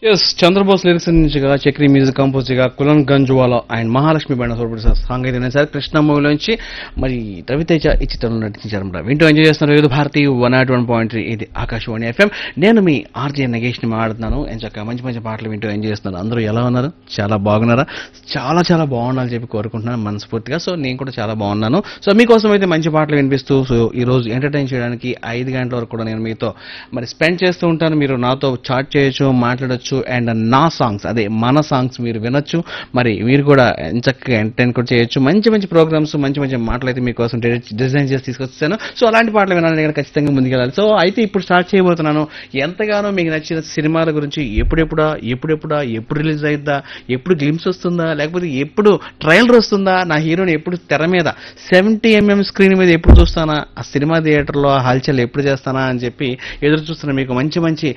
yes Chandrabose lyrics నుంచిగా Chakri music కంపోజ్గా కులన్ గంజువాలా అండ్ మహాలక్ష్మి బైండ్ సోర్పడి సాంగ్ అయితే సార్ కృష్ణ మూవీలోంచి మరి రవితేజ ఈ చిత్రంలో నటించారన్నమాట వింటూ ఎంజాయ్ చేస్తున్నారు Vividh Bharati one nought one point three ఇది ఆకాశవాణి ఎఫ్ఎం నేను మీ ఆర్జే నగేష్ని మాట్లాడుతున్నాను ఎంచక్క మంచి మంచి పాటలు వింటూ ఎంజాయ్ చేస్తున్నారు అందరూ ఎలా ఉన్నారు చాలా బాగున్నారా చాలా చాలా బాగుండాలని చెప్పి కోరుకుంటున్నాను మనస్ఫూర్తిగా సో నేను కూడా చాలా బాగున్నాను సో మీకోసం అయితే మంచి పాటలు వినిపిస్తూ సో ఈ రోజు ఎంటర్టైన్ చేయడానికి ఐదు గంటల వరకు కూడా నేను మీతో మరి స్పెండ్ చేస్తూ ఉంటాను మీరు నాతో చాట్ చేయొచ్చు మాట్లాడొచ్చు అండ్ నా సాంగ్స్ అదే మన సాంగ్స్ మీరు వినొచ్చు మరి మీరు కూడా చక్కగా ఎంటర్టైన్ కూడా చేయొచ్చు మంచి మంచి ప్రోగ్రామ్స్ మంచి మంచి మాటలు అయితే మీకోసం డి- డిజైన్ చేసి తీసుకొచ్చాను సో అలాంటి పాటలు వినాలని నేను ఖచ్చితంగా ముందుకెళ్ళాలి సో అయితే ఇప్పుడు స్టార్ట్ చేయబోతున్నాను ఎంతగానో మీకు నచ్చిన సినిమాల గురించి ఎప్పుడెప్పుడా ఎప్పుడెప్పుడా ఎప్పుడు రిలీజ్ అయిద్దా ఎప్పుడు గ్లిమ్స్ వస్తుందా లేకపోతే ఎప్పుడు ట్రైలర్ వస్తుందా నా హీరోని ఎప్పుడు తెర మీద సెవెంటీ ఎంఎం స్క్రీన్ మీద ఎప్పుడు చూస్తానా ఆ సినిమా థియేటర్లో ఆ హల్చల్ ఎప్పుడు చేస్తానా అని చెప్పి ఎదురు చూస్తున్న మీకు మంచి మంచి